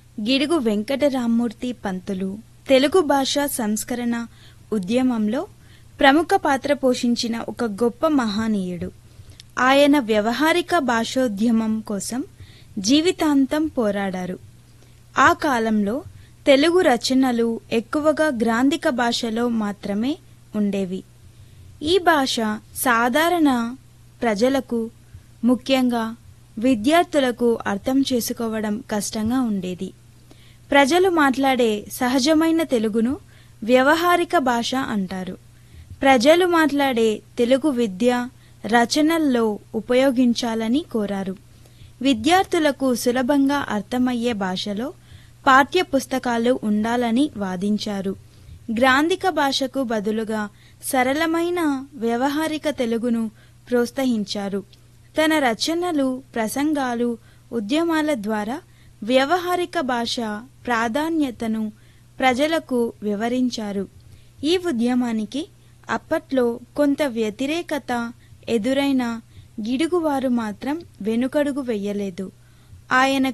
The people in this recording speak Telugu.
గిడుగు వెంకటరామ్మూర్తి పంతులు తెలుగు భాష సంస్కరణ ఉద్యమంలో ప్రముఖ పాత్ర పోషించిన ఒక గొప్ప మహానీయుడు ఆయన వ్యవహారిక భాషోద్యమం కోసం జీవితాంతం పోరాడారు ఆ కాలంలో తెలుగు రచనలు ఎక్కువగా గ్రాంధిక భాషలో మాత్రమే ఉండేవి ఈ భాష సాధారణ ప్రజలకు ముఖ్యంగా విద్యార్థులకు అర్థం చేసుకోవడం కష్టంగా ఉండేది ప్రజలు మాట్లాడే సహజమైన తెలుగును వ్యవహారిక భాష అంటారు ప్రజలు మాట్లాడే తెలుగు విద్య రచనల్లో ఉపయోగించాలని కోరారు విద్యార్థులకు సులభంగా అర్థమయ్యే భాషలో పాఠ్య పుస్తకాలు ఉండాలని వాదించారు గ్రాంధిక భాషకు బదులుగా సరళమైన వ్యవహారిక తెలుగును ప్రోత్సహించారు తన రచనలు ప్రసంగాలు ఉద్యమాల ద్వారా వ్యవహారిక భాష ప్రాధాన్యతను ప్రజలకు వివరించారు ఈ ఉద్యమానికి అప్పట్లో కొంత వ్యతిరేకత ఎదురైన గిడుగువారు మాత్రం వెనుకడుగు వెయ్యలేదు ఆయన